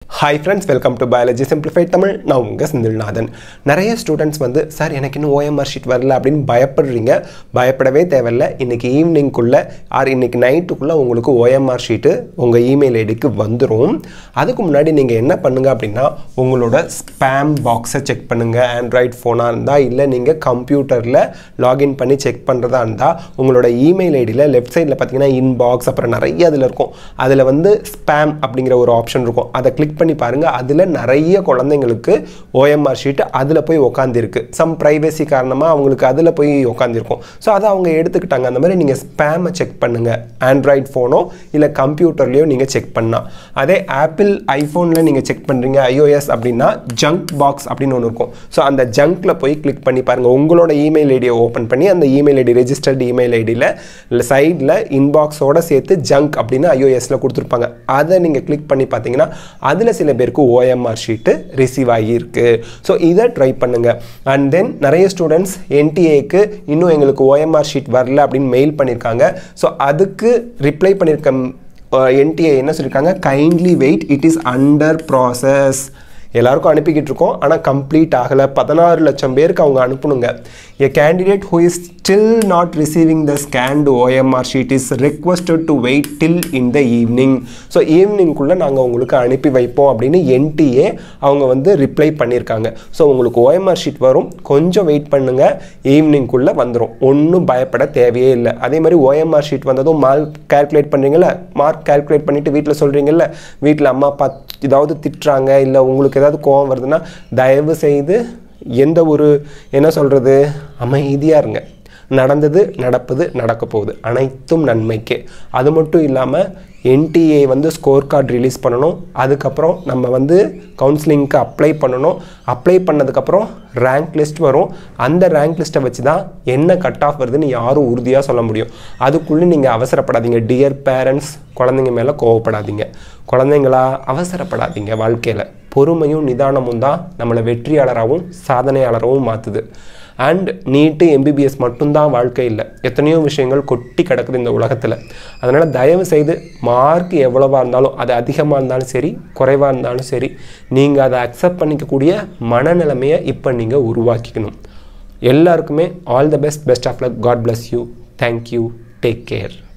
hi friends welcome to biology simplified Tamil நான் உங்கள் செந்தில்நாதன் நிறைய ஸ்டூடெண்ட்ஸ் வந்து சார் எனக்கு இன்னும் ஓஎம்ஆர் ஷீட் வரல அப்படின்னு பயப்படுறீங்க பயப்படவே தேவையில்ல இன்றைக்கி ஈவினிங்குள்ளே ஆர் இன்றைக்கி நைட்டுக்குள்ளே உங்களுக்கு ஓஎம்ஆர் ஷீட்டு உங்கள் இமெயில் ஐடிக்கு வந்துடும் அதுக்கு முன்னாடி நீங்கள் என்ன பண்ணுங்கள் அப்படின்னா உங்களோட ஸ்பேம் பாக்ஸை செக் பண்ணுங்கள் ஆண்ட்ராய்ட் ஃபோனாக இருந்தால் இல்லை நீங்கள் கம்ப்யூட்டரில் லாகின் பண்ணி செக் பண்ணுறதா இருந்தால் உங்களோட இமெயில் ஐடியில் லெஃப்ட் சைடில் பார்த்தீங்கன்னா இன்பாக்ஸ் அப்புறம் நிறைய அதில் இருக்கும் அதில் வந்து ஸ்பேம் அப்படிங்கிற ஒரு ஆப்ஷன் இருக்கும் அதை கிளிக் பண்ணி பாருங்கள் அதில் நிறைய குழந்தைங்களுக்கு ஓஎம்ஆர் ஷீட் அதில் போய் உக்காந்துருக்கு சம் ப்ரைவசி காரணமாக அவங்களுக்கு அதில் போய் உக்காந்துருக்கும் ஸோ அதை அவங்க எடுத்துக்கிட்டாங்க அந்த மாதிரி நீங்கள் ஸ்பேமை செக் பண்ணுங்கள் ஆண்ட்ராய்ட் ஃபோனோ இல்லை கம்ப்யூட்டர்லேயோ நீங்கள் செக் பண்ணலாம் அதே ஆப்பிள் ஐஃபோனில் நீங்கள் செக் பண்ணுறீங்க ஐஓஎஸ் அப்படின்னா ஜங்க் பாக்ஸ் அப்படின்னு ஒன்று இருக்கும் ஸோ அந்த ஜங்க்கில் போய் கிளிக் பண்ணி பாருங்கள் உங்களோட இமெயில் ஐடியை ஓப்பன் பண்ணி அந்த இமெயில் ஐடி ரெஜிஸ்டர்டு இமெயில் ஐடியில் சைடில் இன்பாக்ஸோட சேர்த்து ஜங்க் அப்படின்னு ஐஓஎஸில் கொடுத்துருப்பாங்க அதை நீங்கள் கிளிக் பண்ணி பார்த்தீங்கன்னா அதில் சில பேருக்கு ஓஎம்ஆர் ஷீட்டு ரிசீவ் ஆகியிருக்கு ஸோ இதை ட்ரை பண்ணுங்கள் அண்ட் தென் நிறைய ஸ்டூடெண்ட்ஸ் என்டிஏக்கு இன்னும் எங்களுக்கு ஓஎம்ஆர் ஷீட் வரல அப்படின்னு மெயில் பண்ணியிருக்காங்க ஸோ அதுக்கு ரிப்ளை பண்ணியிருக்க என்டிஏ என்ன சொல்லியிருக்காங்க kindly wait it is under process எல்லாருக்கும் அனுப்பிக்கிட்டு இருக்கோம் ஆனால் கம்ப்ளீட் ஆகலை பதினாறு லட்சம் பேருக்கு அவங்க அனுப்பணுங்க a candidate who is still not receiving the scanned OMR sheet is requested to wait till in the evening so ஈவினிங்குள்ளே நாங்கள் உங்களுக்கு அனுப்பி வைப்போம் அப்படின்னு என்டிஏ அவங்க வந்து ரிப்ளை பண்ணியிருக்காங்க ஸோ உங்களுக்கு ஓஎம்ஆர் ஷீட் வரும் கொஞ்சம் வெயிட் பண்ணுங்கள் ஈவினிங்குள்ளே வந்துடும் ஒன்றும் பயப்பட தேவையே இல்லை அதே மாதிரி ஓஎம்ஆர் ஷீட் வந்ததும் மார்க் கால்குலேட் பண்ணுறீங்களா மார்க் கால்குலேட் பண்ணிவிட்டு வீட்டில் சொல்கிறீங்கல்ல வீட்டில் அம்மா அப்பா ஏதாவது திட்டுறாங்க இல்லை உங்களுக்கு ஏதாவது கோவம் வருதுன்னா தயவு செய்து எந்த ஒரு என்ன சொல்கிறது அமைதியாக இருங்க நடந்தது நடப்பது நடக்க போகுது அனைத்தும் நன்மைக்கே அது மட்டும் இல்லாமல் என்டிஏ வந்து ஸ்கோர் கார்டு ரிலீஸ் பண்ணணும் அதுக்கப்புறம் நம்ம வந்து கவுன்சிலிங்க்கு அப்ளை பண்ணணும் அப்ளை பண்ணதுக்கப்புறம் ரேங்க் லிஸ்ட் வரும் அந்த ரேங்க் லிஸ்ட்டை வச்சு தான் என்ன கட் ஆஃப் வருதுன்னு யாரும் உறுதியாக சொல்ல முடியும் அதுக்குள்ளே நீங்கள் அவசரப்படாதீங்க டியர் பேரண்ட்ஸ் குழந்தைங்க மேலே கோவப்படாதீங்க குழந்தைங்களா அவசரப்படாதீங்க வாழ்க்கையில் பொறுமையும் நிதானமும் தான் நம்மளை வெற்றியாளராகவும் சாதனையாளராகவும் மாற்றுது அண்ட் நீட்டு எம்பிபிஎஸ் மட்டும்தான் வாழ்க்கை இல்லை எத்தனையோ விஷயங்கள் கொட்டி கிடக்குது இந்த உலகத்தில் அதனால் தயவு செய்து மார்க் எவ்வளவாக இருந்தாலும் அது அதிகமாக இருந்தாலும் சரி குறைவாக இருந்தாலும் சரி நீங்கள் அதை அக்செப்ட் பண்ணிக்கக்கூடிய மனநிலைமையை இப்போ நீங்கள் உருவாக்கிக்கணும் எல்லாருக்குமே all the best best of luck God bless you thank you take care